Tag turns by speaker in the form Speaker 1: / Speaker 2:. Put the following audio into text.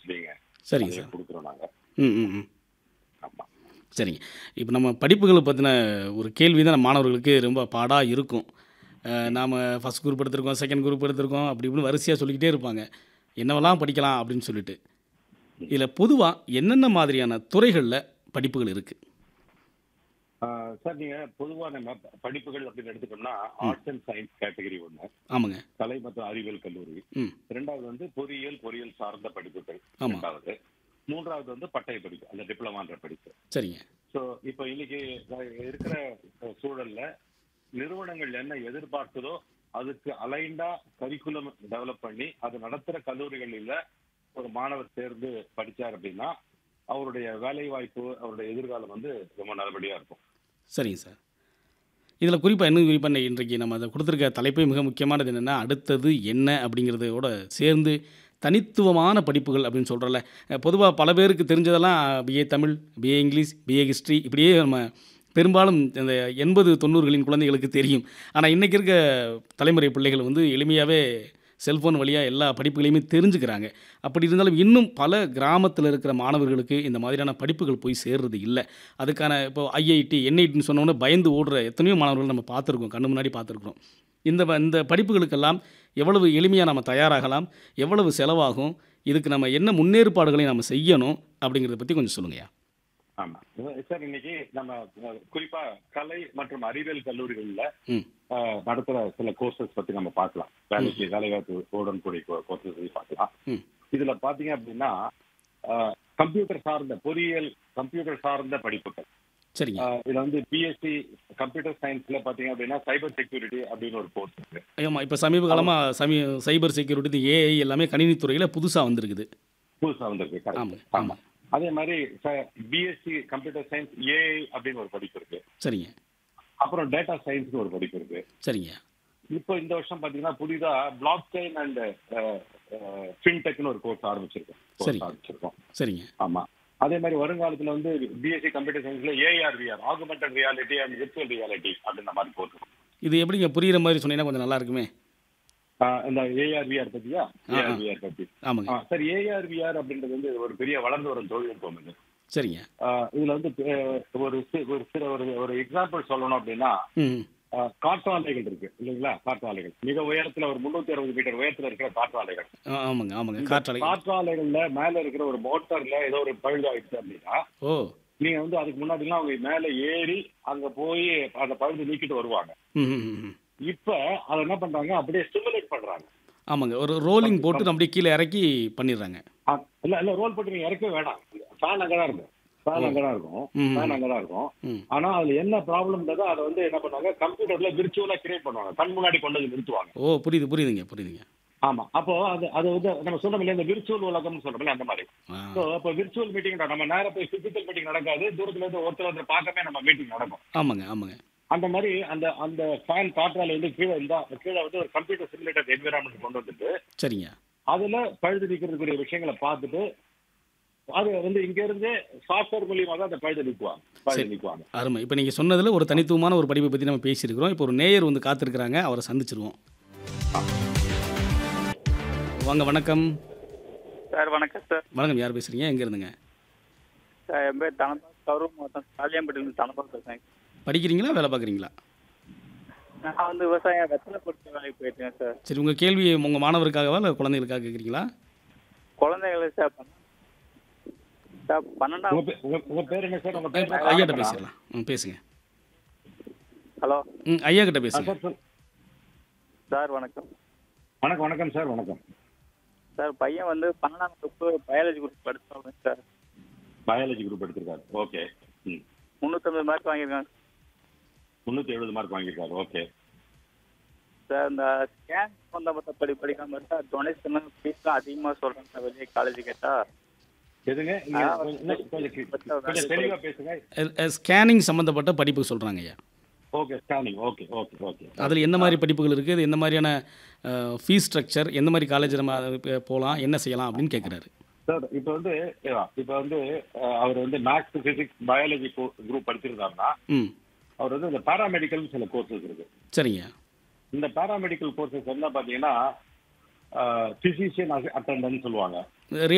Speaker 1: Counselling
Speaker 2: சரிங்க sir
Speaker 1: கொடுக்குறோம் நாங்க
Speaker 2: ம் ம் ம்
Speaker 1: ஆமா
Speaker 2: சரிங்க இப்போ நம்ம படிப்புகளை பற்றின ஒரு கேள்வி தான் நம்ம மாணவர்களுக்கு ரொம்ப பாடாக இருக்கும் நாம் ஃபஸ்ட் குரூப் எடுத்திருக்கோம் செகண்ட் குரூப் எடுத்திருக்கோம் அப்படி இப்படின்னு வரிசையாக சொல்லிக்கிட்டே இருப்பாங்க என்னவெல்லாம் படிக்கலாம் அப்படின்னு சொல்லிட்டு இதில் பொதுவாக என்னென்ன மாதிரியான துறைகளில் படிப்புகள் இருக்குது
Speaker 1: ஆஹ் சார் நீங்க பொதுவா நம்ம ப- படிப்புகள் அப்படின்னு எடுத்துட்டோம்னா ஆர்ட்ஸ் அண்ட் சயின்ஸ் கேட்டகரி ஒண்ணு
Speaker 2: ஆமாங்க
Speaker 1: கலை மற்றும் அறிவியல் கல்லூரி
Speaker 2: ம்
Speaker 1: இரண்டாவது வந்து பொறியியல் பொறியியல் சார்ந்த படிப்புகள்
Speaker 2: ஆமா.
Speaker 1: இரண்டாவது மூன்றாவது வந்து பட்டய படிப்பு அந்த டிப்ளமான்ற படிப்பு
Speaker 2: சரிங்க
Speaker 1: ஸோ இப்போ இன்னைக்கு இருக்கிற சூழல்ல நிறுவனங்கள் என்ன எதிர்பார்க்குதோ அதுக்கு அலைண்டா கரிக்குலம் டெவலப் பண்ணி அது நடத்துற கல்லூரிகளில் ஒரு மாணவர் சேர்ந்து படிச்சார் அப்படின்னா அவருடைய வேலை வாய்ப்பு அவருடைய எதிர்காலம் வந்து ரொம்ப நல்லபடியா இருக்கும்
Speaker 2: சரிங்க சார் இதில் குறிப்பாக என்ன குறிப்பாக இன்றைக்கு நம்ம அதை கொடுத்துருக்க தலைப்பே மிக முக்கியமானது என்னென்னா அடுத்தது என்ன அப்படிங்கிறதோட சேர்ந்து தனித்துவமான படிப்புகள் அப்படின்னு சொல்கிறல பொதுவாக பல பேருக்கு தெரிஞ்சதெல்லாம் BA Tamil BA English BA history இப்படியே நம்ம பெரும்பாலும் இந்த எண்பது தொண்ணூறுகளின் குழந்தைகளுக்கு தெரியும் ஆனால் இன்றைக்கி இருக்க தலைமுறை பிள்ளைகள் வந்து எளிமையாகவே செல்ஃபோன் வழியாக எல்லா படிப்புகளையுமே தெரிஞ்சுக்கிறாங்க அப்படி இருந்தாலும் இன்னும் பல கிராமத்தில் இருக்கிற மாணவர்களுக்கு இந்த மாதிரியான படிப்புகள் போய் சேர்றது இல்லை அதுக்கான இப்போ ஐஐடி என்ஐடின்னு சொன்னோன்னே பயந்து ஓடுற எத்தனையோ மாணவர்கள் நம்ம பார்த்துருக்கோம் கண்ணு முன்னாடி பார்த்துருக்குறோம் இந்த வ- இந்த படிப்புகளுக்கெல்லாம் எவ்வளவு எளிமையாக நம்ம தயாராகலாம் எவ்வளவு செலவாகும் இதுக்கு நம்ம என்ன முன்னேற்பாடுகளை நம்ம செய்யணும் அப்படிங்கிறத பற்றி கொஞ்சம் சொல்லுங்கய்யா
Speaker 1: ஆமா சார் இன்னைக்கு நம்ம அஹ், குறிப்பா கலை மற்றும் அறிவியல் கல்லூரிகள்ல
Speaker 2: ம்
Speaker 1: அஹ், நடத்துற சில கோர்சஸ் பத்தி நம்ம பார்க்கலாம் வேலைக்கு வேலைவாய்ப்பு உடன்கூடிய கோர்சஸ் பத்தி பார்க்கலாம்
Speaker 2: ம்
Speaker 1: இதுல பாத்தீங்க அப்படின்னா கம்ப்யூட்டர் சார்ந்த பொறியியல் கம்ப்யூட்டர் சார்ந்த படிப்புகள்
Speaker 2: சரிங்க
Speaker 1: அஹ், இதுல வந்து பிஎஸ்சி கம்ப்யூட்டர் சயின்ஸ்ல பாத்தீங்க அப்படின்னா சைபர் செக்யூரிட்டி அப்படின்னு ஒரு கோர்ஸ் இருக்கு
Speaker 2: ஆமாம் இப்போ சமீப காலமாக சமீ சைபர் செக்யூரிட்டி ஏஐ எல்லாமே கணினித்துறையில் புதுசாக வந்திருக்குது
Speaker 1: புதுசா வந்திருக்கு correct.
Speaker 2: ஆமாம்
Speaker 1: ஆமா
Speaker 2: ஆமாம்
Speaker 1: அதே மாதிரி பிஎஸ்சி கம்ப்யூட்டர் சயின்ஸ் ஏஐ அப்படின்னு ஒரு படிப்பு இருக்கு
Speaker 2: சரிங்க
Speaker 1: அப்புறம் டேட்டா சயின்ஸ்னு ஒரு படிப்பு இருக்கு
Speaker 2: சரிங்க
Speaker 1: இப்போ இந்த வருஷம் பாத்தீங்கன்னா புதிதா பிளாக் செயின் அண்ட் ஃபின்டெக்னு ஒரு கோர்ஸ் ஆரம்பிச்சிருக்கோம்
Speaker 2: சரி.
Speaker 1: கோர்ஸ் ஆரம்பிச்சிருக்கோம்
Speaker 2: சரிங்க
Speaker 1: ஆமா அதே மாதிரி வருங்காலத்துல வந்து பிஎஸ்சி கம்ப்யூட்டர் சயின்ஸ்ல AR VR augmented reality and virtual reality அப்படின்ற மாதிரி கோர்ஸ்
Speaker 2: இது எப்படிங்க புரியுற மாதிரி சொன்னீங்கன்னா கொஞ்சம் நல்லா இருக்குமே
Speaker 1: இந்த ஏஆர் விஆர் பத்தியா ஏஆர் விஆர் பத்தி
Speaker 2: ஆமாங்க
Speaker 1: ஆ, சார் ஏஆர் விஆர் அப்படின்றது வந்து ஒரு பெரிய வளர்ந்து வரும் தொழில்நுட்பம் இது
Speaker 2: சரிங்க
Speaker 1: ஆ, இதுல வந்து அஹ், ஒரு சி- ஒரு சில ஒரு ஒரு எக்ஸாம்பிள் சொல்லணும் அப்படின்னா
Speaker 2: ம்
Speaker 1: ஆ, காற்றாலைகள் இருக்கு இல்லைங்களா காற்றாலைகள் மிக உயரத்துல ஒரு முன்னூத்தி அறுபது மீட்டர் உயரத்துல இருக்கிற காற்றாலைகள்
Speaker 2: ஆ, ஆமாங்க ஆமாங்க
Speaker 1: இந்த
Speaker 2: காற்றாலை
Speaker 1: காற்றாலைகள்ல மேல இருக்கிற ஒரு மோட்டார்ல ஏதோ ஒரு பழுதாயிடுச்சு அப்படின்னா
Speaker 2: ஓ
Speaker 1: நீங்க வந்து அதுக்கு முன்னாடிலாம் அவங்க மேல ஏறி அங்க போய் அந்த பழுது நீக்கிட்டு வருவாங்க
Speaker 2: ம் ம், ம், ம்.
Speaker 1: இப்ப அதை என்ன பண்றாங்க அப்படியே ஸ்டிமுலேட் பண்றாங்க
Speaker 2: ஆமாங்க ஒரு ரோலிங் போட்டு நம்ம அப்படியே கீழே இறக்கி பண்ணிடுறாங்க
Speaker 1: ஆ, இல்ல இல்ல ரோல் போட்டு நீங்க இறக்கவே வேணாம் ஃபேன் அங்கதான் இருக்கும் ஃபேன் அங்கதான் இருக்கும்
Speaker 2: ம்.
Speaker 1: ஃபேன் அங்கதான் இருக்கும்
Speaker 2: ம்
Speaker 1: ஆனா அதுல என்ன ப்ராப்ளம்ன்றதோ அதை வந்து என்ன பண்ணாங்க கம்ப்யூட்டர்ல விர்ச்சுவலா கிரியேட் பண்ணுவாங்க கண் முன்னாடி கொண்டு வந்து நிறுத்துவாங்க
Speaker 2: ஓ புரியுது புரியுதுங்க புரியுதுங்க
Speaker 1: ஆமா அப்போ அது அது வந்து நம்ம சொல்றோம் இல்லையா இந்த விர்ச்சுவல் உலகம்னு சொல்றோம்ல அந்த மாதிரி
Speaker 2: ஆ
Speaker 1: ஸோ அப்போ விர்ச்சுவல் மீட்டிங் நம்ம நேரா போய் பிசிக்கல் மீட்டிங் நடக்காது தூரத்துல இருந்து ஒருத்தர் வந்து பார்க்கவே நம்ம மீட்டிங் நடக்கும்
Speaker 2: ஆமாங்க ஆமாங்க
Speaker 1: அந்த மாதிரி அந்த அந்த ஃபேன் காற்றால வந்து கீழே இருந்தா கீழே வந்து ஒரு கம்ப்யூட்டர் சிமுலேட்டர் என்விரான்மெண்ட் கொண்டு வந்துட்டு
Speaker 2: சரிங்க
Speaker 1: அதுல பழுது நீக்கிறதுக்குரிய விஷயங்களை பார்த்துட்டு அது வந்து இங்க இருந்து சாஃப்ட்வேர் மூலியமா தான் அந்த பழுது நீக்குவாங்க பழுது நீக்குவாங்க
Speaker 2: அருமை இப்போ நீங்கள் சொன்னதில் ஒரு தனித்துவமான ஒரு படிப்பை பற்றி நம்ம பேசியிருக்கிறோம் இப்போ ஒரு நேயர் வந்து காத்திருக்கிறாங்க அவரை சந்திச்சிருவோம் வாங்க வணக்கம்
Speaker 3: சார் வணக்கம் சார்
Speaker 2: வணக்கம் யார் பேசுகிறீங்க எங்கே இருந்துங்க
Speaker 3: சார் என் பேர் தனபா கரூர் மாவட்டம் சாலியாம்பட்டியிலிருந்து தனபா பேசுறேன்
Speaker 2: படிக்கிறீங்களா வேலை பார்க்குறீங்களா
Speaker 3: நான் வந்து விவசாயம் வெத்தலை பொறுத்த வேலைக்கு போயிட்டேன் சார்
Speaker 2: சரி உங்கள் கேள்வி உங்கள் மாணவருக்காகவா இல்லை குழந்தைகளுக்காக கேட்குறீங்களா
Speaker 3: குழந்தைகளை சார் பண்ண சார்
Speaker 1: உங்க
Speaker 3: பன்னெண்டாம்
Speaker 1: பே- உங்க- உங்க பேர் என்ன சார் உங்க பேர்
Speaker 2: ஐயாட்ட பேசிடலாம் ம் பேசுங்க
Speaker 3: ஹலோ
Speaker 2: ம் ஐயா கிட்ட
Speaker 1: ஆ,
Speaker 2: பேசுங்க
Speaker 1: சார் சொல்
Speaker 3: சார் வணக்கம்
Speaker 1: வணக்கம் வணக்கம் சார் வணக்கம்
Speaker 3: சார் பையன் வந்து பன்னெண்டாம் வகுப்பு பயாலஜி குரூப் படிச்சாங்க சார்
Speaker 1: பயாலஜி குரூப் எடுத்திருக்காரு ஓகே ம்
Speaker 3: முந்நூற்றம்பது மார்க் வாங்கியிருக்காங்க
Speaker 1: முந்நூற்றி எழுபது மார்க் வாங்கியிருக்காரு ஓகே
Speaker 3: சார் இந்த ஸ்கேன் சம்மந்தப்பட்ட படி படிக்காம இருந்தா டொனேஷன் ஃபீஸ்லாம் அதிகமாக சொல்கிறாங்க சார் வெளியே காலேஜ் கேட்டால்
Speaker 1: எதுங்க இங்க கொஞ்சம் இன்னும் கொஞ்சம் கி- கொஞ்சம் தெளிவா பேசுங்க
Speaker 2: ஸ்கேனிங் சம்மந்தப்பட்ட படிப்பு சொல்கிறாங்க ஐயா
Speaker 1: okay scanning okay okay okay
Speaker 2: அதில் என்ன மாதிரி படிப்புகள் இருக்குது இது எந்த மாதிரியான ஃபீஸ் ஸ்ட்ரக்சர் எந்த மாதிரி காலேஜ் நம்ம அது போகலாம் என்ன செய்யலாம் அப்படின்னு கேட்குறாரு
Speaker 1: சார் இப்போ வந்து இப்போ வந்து அஹ், அவர் வந்து மேக்ஸ் பிசிக்ஸ் பயாலஜி குரூப் படிச்சிருந்தாருன்னா
Speaker 2: ம்
Speaker 1: அவர் வந்து இந்த பாராமெடிக்கல் சில கோர்சஸ் இருக்கு
Speaker 2: சரிங்க
Speaker 1: இந்த பாராமெடிக்கல் கோர்சஸ் என்ன பார்த்தீங்கன்னா பிசிஷியன் அட்டண்டன்ட் சொல்லுவாங்க